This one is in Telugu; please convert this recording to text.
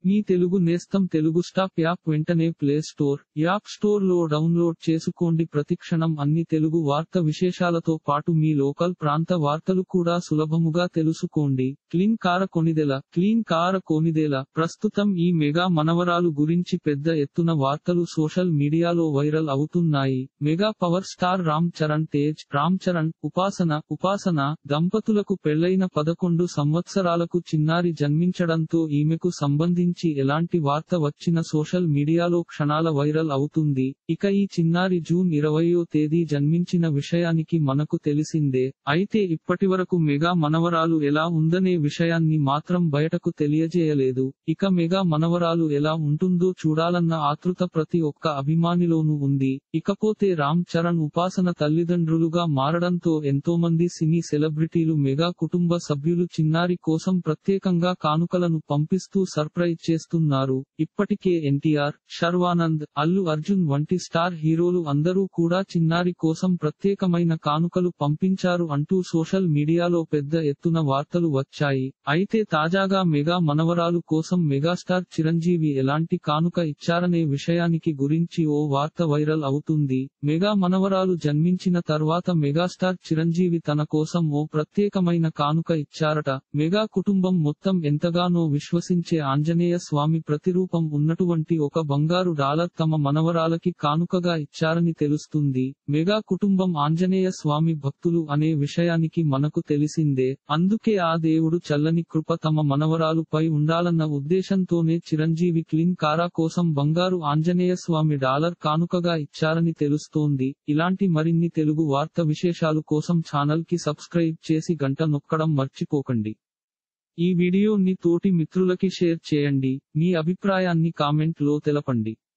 మీ తెలుగు నేస్తం తెలుగు స్టాప్ యాప్ వెంటనే ప్లే స్టోర్ యాప్ స్టోర్ లో డౌన్లోడ్ చేసుకోండి ప్రతిక్షణం అన్ని తెలుగు వార్త విశేషాలతో పాటు మీ లోకల్ ప్రాంత వార్తలు కూడా సులభముగా తెలుసుకోండి క్లీన్ కార కొనిదెల క్లీన్ కార కొనిదెల ప్రస్తుతం ఈ మెగా మనవరాలు గురించి పెద్ద ఎత్తున వార్తలు సోషల్ మీడియాలో వైరల్ అవుతున్నాయి mega power star Ram Charan Tej Ram Charan Upasana Upasana దంపతులకు పెళ్లైన పదకొండు సంవత్సరాలకు చిన్నారి జన్మించడంతో ఈమెకు సంబంధించి ఎలాంటి వార్త వచ్చిన సోషల్ మీడియాలో క్షణాల వైరల్ అవుతుంది ఇక ఈ చిన్నారి జూన్ ఇరవయో తేదీ జన్మించిన విషయానికి మనకు తెలిసిందే అయితే ఇప్పటివరకు మెగా మనవరాలు ఎలా ఉందనే విషయాన్ని మాత్రం బయటకు తెలియజేయలేదు ఇక మెగా మనవరాలు ఎలా ఉంటుందో చూడాలన్న ఆతృత ప్రతి ఒక్క అభిమానిలోనూ ఉంది ఇకపోతే రామ్ చరణ్ ఉపాసన తల్లిదండ్రులుగా మారడంతో ఎంతోమంది సినీ సెలబ్రిటీలు మెగా కుటుంబ సభ్యులు చిన్నారి కోసం ప్రత్యేకంగా కానుకలను పంపిస్తూ సర్ప్రైజ్ చేస్తున్నారు ఇప్పటికే ఎన్టీఆర్ శర్వానంద్ అల్లు అర్జున్ వంటి స్టార్ హీరోలు అందరూ కూడా చిన్నారి కోసం ప్రత్యేకమైన కానుకలు పంపించారు అంటూ సోషల్ మీడియాలో పెద్ద ఎత్తున వార్తలు వచ్చాయి అయితే తాజాగా మెగా మనవరాలు కోసం మెగాస్టార్ చిరంజీవి ఎలాంటి కానుక ఇచ్చారనే విషయానికి గురించి ఓ వార్త వైరల్ అవుతుంది మెగా మనవరాలు జన్మించిన తర్వాత మెగాస్టార్ చిరంజీవి తన కోసం ఓ ప్రత్యేకమైన కానుక ఇచ్చారట మెగా కుటుంబం మొత్తం ఎంతగానో విశ్వసించే ఆంజనేయ స్వామి ప్రతిరూపం ఉన్నటువంటి ఒక బంగారు డాలర్ తమ మనవరాలకి కానుకగా ఇచ్చారని తెలుస్తుంది మెగా కుటుంబం ఆంజనేయ స్వామి భక్తులు అనే విషయానికి మనకు తెలిసిందే అందుకే ఆ దేవుడు చల్లని కృప తమ మనవరాలుపై ఉండాలన్న ఉద్దేశంతోనే చిరంజీవి క్లీన్ కారా కోసం బంగారు ఆంజనేయ స్వామి డాలర్ కానుకగా ఇచ్చారని తెలుస్తోంది ఇలాంటి మరిన్ని తెలుగు వార్త విశేషాలు కోసం ఛానల్ కి సబ్స్క్రైబ్ చేసి గంట నొక్కడం మర్చిపోకండి ఈ వీడియోని తోటి మిత్రులకి షేర్ చేయండి మీ అభిప్రాయాన్ని కామెంట్ లో తెలపండి